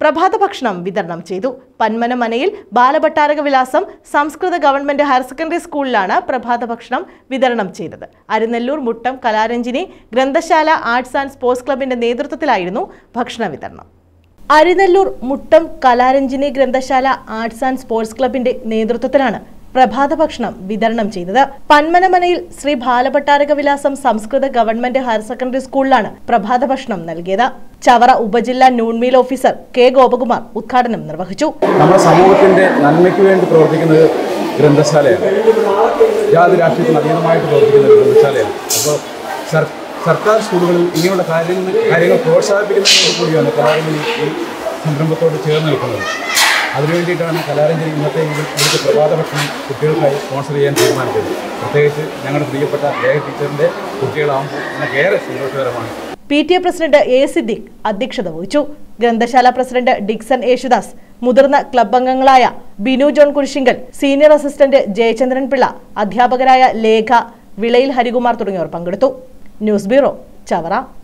പ്രഭാത ഭക്ഷണം വിതരണം ചെയ്തു പന്മനമനയിൽ ബാലഭട്ടാരക വിലാസം സംസ്കൃത ഗവൺമെന്റ് ഹയർ സെക്കൻഡറി സ്കൂളിലാണ് പ്രഭാത ഭക്ഷണം വിതരണം ചെയ്തത് അരിനെല്ലൂർ മുട്ടം കലാരഞ്ജിനി ഗ്രന്ഥശാല ആർട്സ് ആൻഡ് സ്പോർട്സ് ക്ലബിന്റെ നേതൃത്വത്തിലായിരുന്നു ഭക്ഷണ വിതരണം അരിനെല്ലൂർ മുട്ടം കലാരഞ്ജിനി ഗ്രന്ഥശാല ആർട്സ് ആൻഡ് സ്പോർട്സ് ക്ലബിന്റെ നേതൃത്വത്തിലാണ് പ്രഭാത ഭക്ഷണം വിതരണം ചെയ്തത് പന്മനമനയിൽ ശ്രീ ബാലഭട്ടാരക വിലാസം സംസ്കൃത ഗവൺമെന്റ് ഹയർ സെക്കൻഡറി സ്കൂളിലാണ് പ്രഭാത ഭക്ഷണം നൽകിയത് ചവറ ഉപജില്ലാ ന്യൂൺമീൽ ഓഫീസർ കെ ഗോപകുമാർ ഉദ്ഘാടനം നിർവഹിച്ചു നമ്മുടെ സമൂഹത്തിൻ്റെ നന്മയ്ക്ക് വേണ്ടി പ്രവർത്തിക്കുന്നത് ഗ്രന്ഥശാലയാണ് ജാതി രാഷ്ട്രീയത്തിന് അതീതമായിട്ട് പ്രവർത്തിക്കുന്ന ഒരു ഗ്രന്ഥശാലയാണ് അപ്പോൾ സർ സർക്കാർ സ്കൂളുകളിൽ ഇങ്ങനെയുള്ള കാര്യങ്ങൾ കാര്യങ്ങൾ പ്രോത്സാഹിപ്പിക്കുന്നതിനോട് കൂടിയാണ് കലാരഞ്ജലി ഈ സംരംഭത്തോട് ചേർന്ന് നിൽക്കുന്നത് അതിനുവേണ്ടിയിട്ടാണ് കലാരഞ്ജലി ഇന്നത്തെ ഈ ഇവിടുത്തെ പ്രഭാത ഭക്ഷണം കുട്ടികൾക്കായി സ്പോൺസർ ചെയ്യാൻ തീരുമാനിച്ചത് പ്രത്യേകിച്ച് ഞങ്ങളുടെ പ്രിയപ്പെട്ട ലേഖ ടീച്ചറിൻ്റെ കുട്ടികളാകുമ്പോൾ ഞങ്ങൾക്ക് ഏറെ സന്തോഷകരമാണ് P T A president A Siddique അധ്യക്ഷത വഹിച്ചു ഗ്രന്ഥശാല പ്രസിഡന്റ് ഡിക്സൺ യേശുദാസ് മുതിർന്ന ക്ലബ് അംഗങ്ങളായ Binu John Kurisinkal senior assistant Jayachandran Pillai അധ്യാപകരായ ലേഖ വിളയിൽ ഹരികുമാർ തുടങ്ങിയവർ പങ്കെടുത്തു ന്യൂസ് ബ്യൂറോ ചവറ